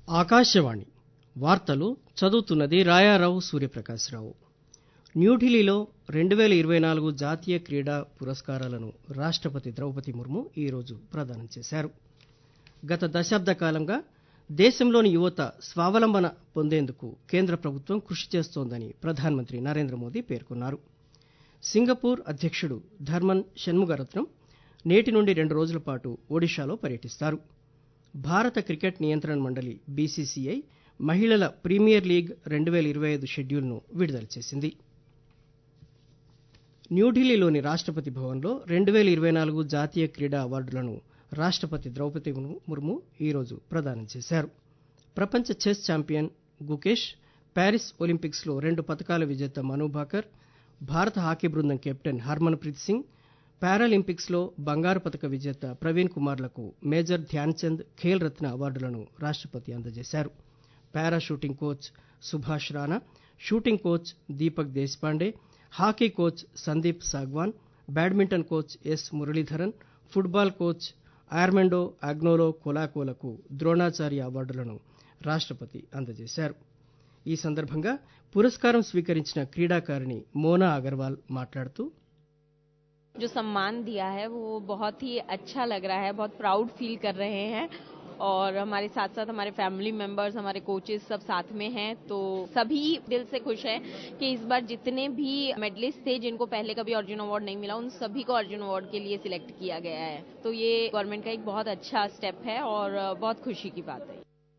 ఆకాశవాణి వార్తలు చదువుతున్నది రాయారావు సూర్యప్రకాశ్రావు న్యూఢిల్లీలో రెండు పేల ఇరవై నాలుగు జాతీయ క్రీడా పురస్కారాలను రాష్టపతి ద్రౌపది ముర్ము ఈరోజు ప్రదానం చేశారు గత దశాబ్ద కాలంగా దేశంలోని యువత స్వావలంబన పొందేందుకు కేంద్ర ప్రభుత్వం కృషి చేస్తోందని ప్రధానమంత్రి నరేంద్ర మోదీ పేర్కొన్నారు సింగపూర్ అధ్యక్షుడు ధర్మన్ షణ్ముగరత్నం నేటి నుండి రెండు రోజుల పాటు ఒడిశాలో పర్యటిస్తారు భారత క్రికెట్ నియంత్రణ మండలి బీసీసీఐ మహిళల ప్రీమియర్ లీగ్ రెండు పేల ఇరవై ఐదు షెడ్యూల్ను విడుదల చేసింది న్యూఢిల్లీలోని రాష్టపతి భవన్లో రెండు పేల ఇరవై నాలుగు జాతీయ క్రీడా అవార్డులను రాష్టపతి ద్రౌపది ముర్ము ఈరోజు ప్రదానం చేశారు ప్రపంచ chess champion Gukesh Paris Olympics లో రెండు పతకాల విజేత మను భాకర్ భారత హాకీ బృందం captain Harmanpreet Singh Paralympics లో బంగారు పతక విజేత ప్రవీణ్ కుమార్లకు మేజర్ ధ్యాన్ చంద్ ఖేల్ రత్న అవార్డులను రాష్టపతి అందజేశారు para shooting coach Subhash Rana shooting coach Deepak Deshpande hockey coach Sandeep Sangwan badminton coach S Muralidharan football coach Armando Agnelo కొలాకోలకు ద్రోణాచార్య అవార్డులను రాష్టపతి అందజేశారు ఈ సందర్భంగా పురస్కారం స్వీకరించిన క్రీడాకారిణి మోనా అగర్వాల్ మాట్లాడుతూ जो सम्मान दिया है वो बहुत ही अच्छा लग रहा है बहुत प्राउड फील कर रहे हैं और हमारे साथ साथ हमारे फैमिली मेंबर्स हमारे कोचेस सब साथ में हैं तो सभी दिल से खुश हैं कि इस बार जितने भी मेडलिस्ट थे जिनको पहले कभी अर्जुन अवार्ड नहीं मिला उन सभी को अर्जुन अवार्ड के लिए सिलेक्ट किया गया है तो ये गवर्नमेंट का एक बहुत अच्छा स्टेप है और बहुत खुशी की बात है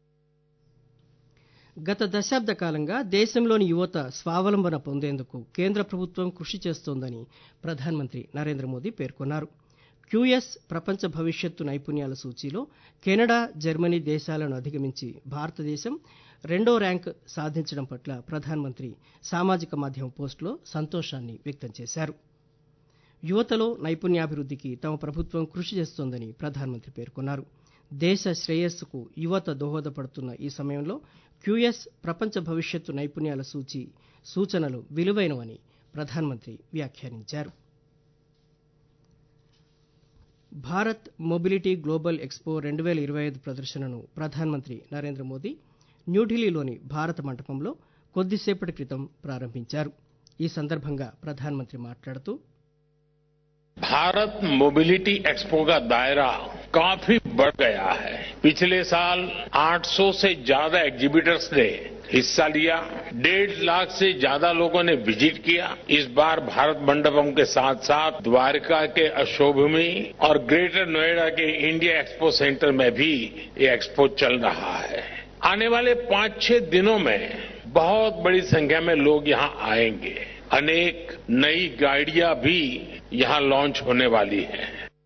గత దశాబ్ద కాలంగా దేశంలోని యువత స్వావలంబన పొందేందుకు కేంద్ర ప్రభుత్వం కృషి చేస్తోందని ప్రధానమంత్రి నరేంద్ర మోదీ పేర్కొన్నారు క్యూఎస్ ప్రపంచ భవిష్యత్తు నైపుణ్యాల సూచీలో కెనడా జర్మనీ దేశాలను అధిగమించి భారతదేశం రెండో ర్యాంక్ సాధించడం పట్ల ప్రధానమంత్రి సామాజిక మాధ్యమం పోస్టులో సంతోషాన్ని వ్యక్తం చేశారు యువతలో నైపుణ్యాభివృద్ధికి తమ ప్రభుత్వం కృషి చేస్తోందని ప్రధానమంత్రి పేర్కొన్నారు దేశ శ్రేయస్సుకు యువత దోహదపడుతున్న ఈ సమయంలో క్యూఎస్ ప్రపంచ భవిష్యత్తు నైపుణ్యాల సూచి సూచనలు విలువైనవని ప్రధానమంత్రి వ్యాఖ్యానించారు భారత్ మొబిలిటీ గ్లోబల్ ఎక్స్పో రెండు పేల ఇరవై ఐదు ప్రదర్శనను ప్రధానమంత్రి నరేంద్ర మోదీ న్యూఢిల్లీలోని భారత మంటపంలో కొద్దిసేపటి క్రితం ప్రారంభించారు ఈ సందర్భంగా ప్రధానమంత్రి మాట్లాడుతూ भारत मोबिलिटी एक्सपो का दायरा काफी बढ़ गया है पिछले साल 800 से ज्यादा एग्जीबिटर्स ने हिस्सा लिया डेढ़ लाख से ज्यादा लोगों ने विजिट किया इस बार भारत मंडपम के साथ साथ द्वारका के अशोभूमि और ग्रेटर नोएडा के इंडिया एक्सपो सेंटर में भी ये एक्सपो चल रहा है आने वाले पांच छह दिनों में बहुत बड़ी संख्या में लोग यहां आएंगे अनेक नई गाड़ियां भी यहां लॉन्च होने वाली हैं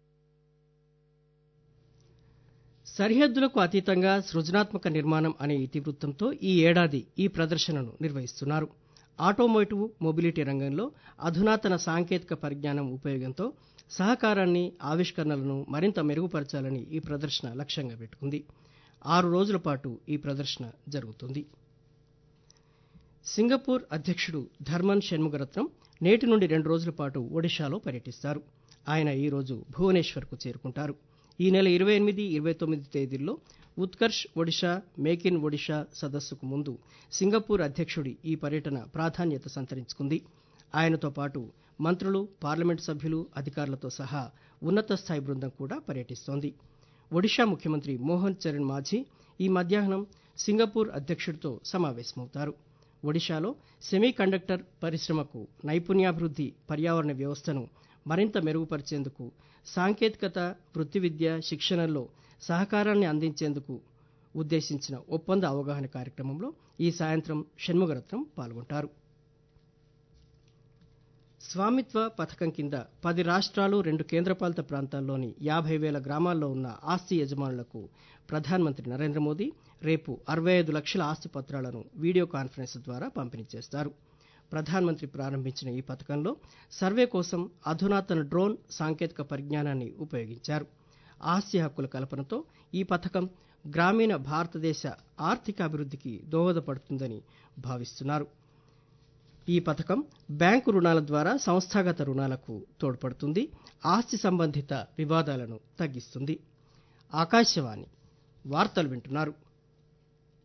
సరిహద్దులకు అతీతంగా సృజనాత్మక నిర్మాణం అనే ఇతివృత్తంతో ఈ ఏడాది ఈ ప్రదర్శనను నిర్వహిస్తున్నారు ఆటోమోటివ్ మొబిలిటీ రంగంలో అధునాతన సాంకేతిక పరిజ్ఞానం ఉపయోగంతో సహకారాన్ని ఆవిష్కరణలను మరింత మెరుగుపరచాలని ఈ ప్రదర్శన లక్ష్యంగా పెట్టుకుంది ఆరు రోజుల పాటు ఈ ప్రదర్శన జరుగుతుంది సింగపూర్ అధ్యక్షుడు ధర్మన్ షణ్ముగరత్నం నేటి నుండి రెండు రోజుల పాటు ఒడిశాలో పర్యటిస్తారు ఆయన ఈ రోజు భువనేశ్వర్కు చేరుకుంటారు ఈ నెల ఇరవై ఎనిమిది ఇరవై తొమ్మిది తేదీల్లో ఉత్కర్ష్ ఒడిషా మేక్ ఇన్ ఒడిషా సదస్సుకు ముందు సింగపూర్ అధ్యక్షుడి ఈ పర్యటన ప్రాధాన్యత సంతరించుకుంది ఆయనతో పాటు మంత్రులు పార్లమెంటు సభ్యులు అధికారులతో సహా ఉన్నత స్థాయి బృందం కూడా పర్యటిస్తోంది ఒడిషా ముఖ్యమంత్రి మోహన్ చరణ్ మాఝీ ఈ మధ్యాహ్నం సింగపూర్ అధ్యక్షుడితో సమావేశమవుతారు ఒడిశాలో సెమీ కండక్టర్ పరిశ్రమకు నైపుణ్యాభివృద్ధి పర్యావరణ వ్యవస్థను మరింత మెరుగుపరిచేందుకు సాంకేతికత వృత్తి విద్య శిక్షణల్లో సహకారాన్ని అందించేందుకు ఉద్దేశించిన ఒప్పంద అవగాహన కార్యక్రమంలో ఈ సాయంత్రం షణ్ముగరత్నం పాల్గొంటారు స్వామిత్వ పథకం కింద పది రాష్ట్రాలు రెండు కేంద్రపాలిత ప్రాంతాల్లోని యాభై వేల గ్రామాల్లో ఉన్న ఆస్తి యజమానులకు ప్రధానమంత్రి నరేంద్ర మోదీ రేపు అరవై ఐదు లక్షల ఆస్తి పత్రాలను వీడియో కాన్ఫరెన్స్ ద్వారా పంపిణీ చేస్తారు ప్రధానమంత్రి ప్రారంభించిన ఈ పథకంలో సర్వే కోసం అధునాతన డ్రోన్ సాంకేతిక పరిజ్ఞానాన్ని ఉపయోగించారు ఆస్తి హక్కుల కల్పనతో ఈ పథకం గ్రామీణ భారతదేశ ఆర్థిక అభివృద్ధికి దోహదపడుతుందని భావిస్తున్నారు ఈ పథకం బ్యాంకు రుణాల ద్వారా సంస్థాగత రుణాలకు తోడ్పడుతుంది ఆస్తి సంబంధిత వివాదాలను తగ్గిస్తుంది ఆకాశవాణి వార్తలు వింటున్నారు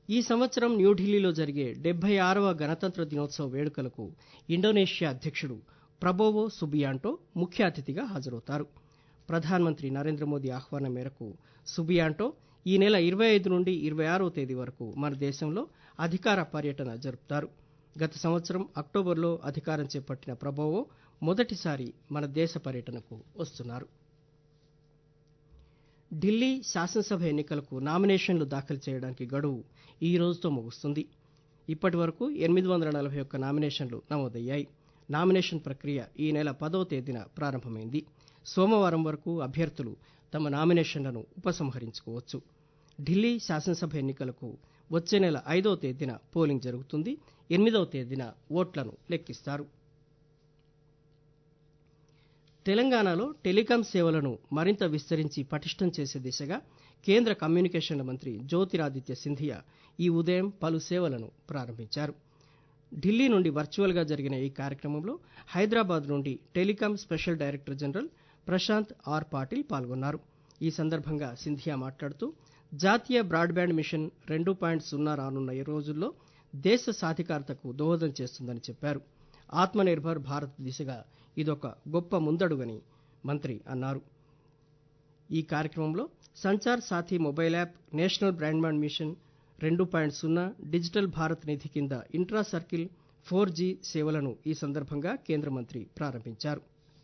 ఈ సంవత్సరం న్యూఢిల్లీలో జరిగే డెబ్బై ఆరవ గణతంత్ర దినోత్సవ వేడుకలకు ఇండోనేషియా అధ్యక్షుడు ప్రబోవో సుబియాంటో ముఖ్య అతిథిగా హాజరవుతారు ప్రధానమంత్రి నరేంద్ర మోదీ ఆహ్వానం మేరకు సుబియాంటో ఈ నెల ఇరవై ఐదు నుండి ఇరవై ఆరవ తేదీ వరకు మన దేశంలో అధికార పర్యటన జరుపుతారు గత సంవత్సరం అక్టోబర్లో అధికారం చేపట్టిన ప్రబోవో మొదటిసారి మన దేశ పర్యటనకు వస్తున్నారు ఢిల్లీ శాసనసభ ఎన్నికలకు నామినేషన్లు దాఖలు చేయడానికి గడువు ఈ రోజుతో ముగుస్తుంది ఇప్పటి వరకు ఎనిమిది వందల నలభై ఒక్క నామినేషన్లు నమోదయ్యాయి నామినేషన్ ప్రక్రియ ఈ నెల పదవ తేదీన ప్రారంభమైంది సోమవారం వరకు అభ్యర్థులు తమ నామినేషన్లను ఉపసంహరించుకోవచ్చు ఢిల్లీ శాసనసభ ఎన్నికలకు వచ్చే నెల ఐదవ తేదీన పోలింగ్ జరుగుతుంది ఎనిమిదవ తేదీన ఓట్లను లెక్కిస్తారు తెలంగాణలో టెలికాం సేవలను మరింత విస్తరించి పటిష్టం చేసే దిశగా కేంద్ర కమ్యూనికేషన్ల మంత్రి జ్యోతిరాదిత్య సింధియా ఈ ఉదయం పలు సేవలను ప్రారంభించారు ఢిల్లీ నుండి వర్చువల్గా జరిగిన ఈ కార్యక్రమంలో హైదరాబాద్ నుండి telecom special director general Prashant R Patil పాల్గొన్నారు ఈ సందర్భంగా సింధియా మాట్లాడుతూ జాతీయ బ్రాడ్బ్యాండ్ మిషన్ రెండు పాయింట్ సున్నా రానున్న ఈ రోజుల్లో దేశ సాధికారతకు దోహదం చేస్తుందని చెప్పారు ఆత్మనిర్భర్ భారత్ దిశగా ఇదొక గొప్ప ముందడుగని మంత్రి అన్నారు ఈ కార్యక్రమంలో Sanchar Saathi mobile app national broadband mission రెండు పాయింట్ సున్నా డిజిటల్ భారత్ నిధి కింద ఇంట్రా సర్కిల్ ఫోర్ జీ సేవలను ఈ సందర్భంగా కేంద్ర మంత్రి ప్రారంభించారు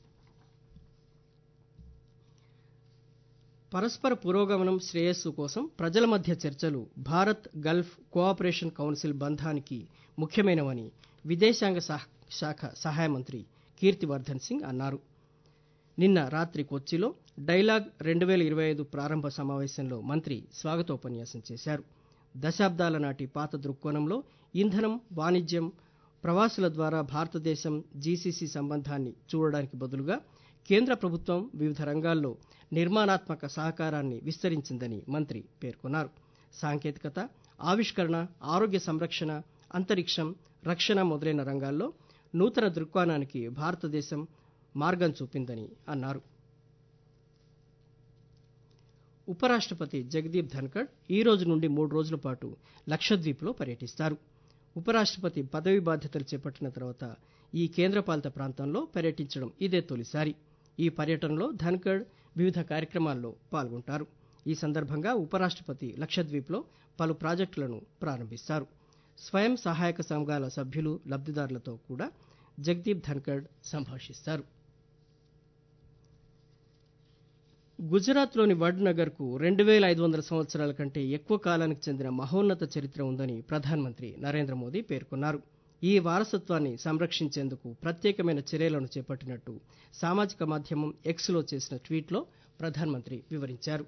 పరస్పర పురోగమనం శ్రేయస్సు కోసం ప్రజల మధ్య చర్చలు భారత్ గల్ఫ్ కోఆపరేషన్ కౌన్సిల్ బంధానికి ముఖ్యమైనవని విదేశాంగ శాఖ సహాయ మంత్రి కీర్తివర్ధన్ సింగ్ అన్నారు నిన్న రాత్రి కొచ్చిలో డైలాగ్ రెండు వేల ఇరవై ఐదు ప్రారంభ సమావేశంలో మంత్రి స్వాగతోపన్యాసం చేశారు దశాబ్దాల నాటి పాత దృక్కోణంలో ఇంధనం వాణిజ్యం ప్రవాసుల ద్వారా భారతదేశం జీసీసీ సంబంధాన్ని చూడడానికి బదులుగా కేంద్ర ప్రభుత్వం వివిధ రంగాల్లో నిర్మాణాత్మక సహకారాన్ని విస్తరించిందని మంత్రి పేర్కొన్నారు సాంకేతికత ఆవిష్కరణ ఆరోగ్య సంరక్షణ అంతరిక్షం రక్షణ మొదలైన రంగాల్లో నూతన దృక్కోణానికి భారతదేశం మార్గం చూపిందని అన్నారు ఉపరాష్ట్రపతి జగదీప్ ధన్కడ్ ఈ రోజు నుండి మూడు రోజుల పాటు లక్షద్వీప్లో పర్యటిస్తారు ఉపరాష్ట్రపతి పదవి బాధ్యతలు చేపట్టిన తర్వాత ఈ కేంద్రపాలిత ప్రాంతంలో పర్యటించడం ఇదే తొలిసారి ఈ పర్యటనలో ధన్కడ్ వివిధ కార్యక్రమాల్లో పాల్గొంటారు ఈ సందర్భంగా ఉపరాష్ట్రపతి లక్షద్వీప్లో పలు ప్రాజెక్టులను ప్రారంభిస్తారు స్వయం సహాయక సంఘాల సభ్యులు లబ్దిదారులతో కూడా జగదీప్ ధన్కడ్ సంభాషిస్తారు గుజరాత్లోని వడ్ నగర్కు రెండు వేల ఐదు వందల సంవత్సరాల కంటే ఎక్కువ కాలానికి చెందిన మహోన్నత చరిత్ర ఉందని ప్రధానమంత్రి నరేంద్ర మోదీ పేర్కొన్నారు ఈ వారసత్వాన్ని సంరక్షించేందుకు ప్రత్యేకమైన చర్యలను చేపట్టినట్టు సామాజిక మాధ్యమం ఎక్స్లో చేసిన ట్వీట్లో ప్రధానమంత్రి వివరించారు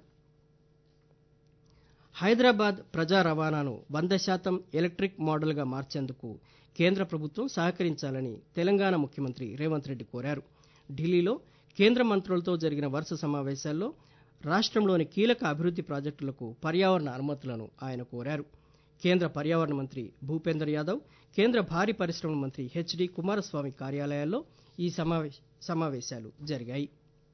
హైదరాబాద్ ప్రజా రవాణాను వంద శాతం ఎలక్ట్రిక్ మోడల్గా మార్చేందుకు కేంద్ర ప్రభుత్వం సహకరించాలని తెలంగాణ ముఖ్యమంత్రి రేవంత్ రెడ్డి కోరారు ఢిల్లీలో కేంద్ర మంత్రులతో జరిగిన వరుస సమావేశాల్లో రాష్ట్రంలోని కీలక అభివృద్ది ప్రాజెక్టులకు పర్యావరణ అనుమతులను ఆయన కోరారు కేంద్ర పర్యావరణ మంత్రి భూపేందర్ యాదవ్ కేంద్ర భారీ పరిశ్రమల మంత్రి హెచ్డి కుమారస్వామి కార్యాలయాల్లో ఈ సమావేశాలు జరిగాయి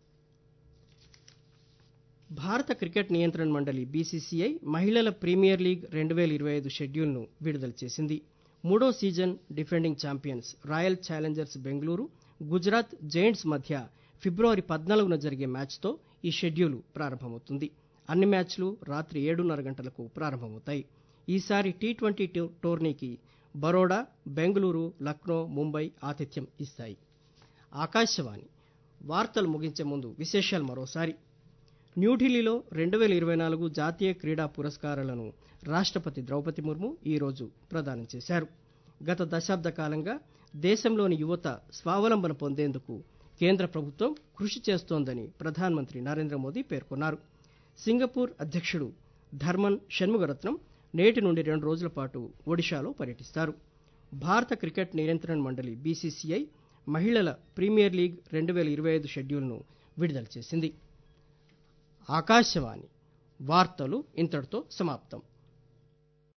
భారత క్రికెట్ నియంత్రణ మండలి బీసీసీఐ మహిళల ప్రీమియర్ లీగ్ రెండు వేల ఇరవై ఐదు షెడ్యూల్ను విడుదల చేసింది మూడో season defending champions Royal Challengers Bengaluru Gujarat Giants మధ్య ఫిబ్రవరి పద్నాలుగున జరిగే మ్యాచ్తో ఈ షెడ్యూల్ ప్రారంభమవుతుంది అన్ని మ్యాచ్లు రాత్రి ఏడున్నర గంటలకు ప్రారంభమవుతాయి ఈసారి టీ ట్వంటీ టోర్నీకి బరోడా బెంగళూరు లక్నో ముంబై ఆతిథ్యం ఇస్తాయి ఆకాశవాణి వార్తలు ముగించే ముందు విశేషాలు మరోసారి న్యూఢిల్లీలో రెండు వేల ఇరవై నాలుగు జాతీయ క్రీడా పురస్కారాలను రాష్ట్రపతి ద్రౌపది ముర్ము ఈరోజు ప్రదానం చేశారు గత దశాబ్ద కాలంగా దేశంలోని యువత స్వావలంబన పొందేందుకు కేంద్ర ప్రభుత్వం కృషి చేస్తోందని ప్రధానమంత్రి నరేంద్ర మోదీ పేర్కొన్నారు సింగపూర్ అధ్యక్షుడు ధర్మన్ షణ్ముగరత్నం నేటి నుండి రెండు రోజుల పాటు ఒడిశాలో పర్యటిస్తారు భారత క్రికెట్ నియంత్రణ మండలి బీసీసీఐ మహిళల ప్రీమియర్ లీగ్ రెండు వేల ఇరవై ఐదు షెడ్యూల్ను విడుదల చేసింది ఆకాశవాణి వార్తలు ఇంతటితో సమాప్తం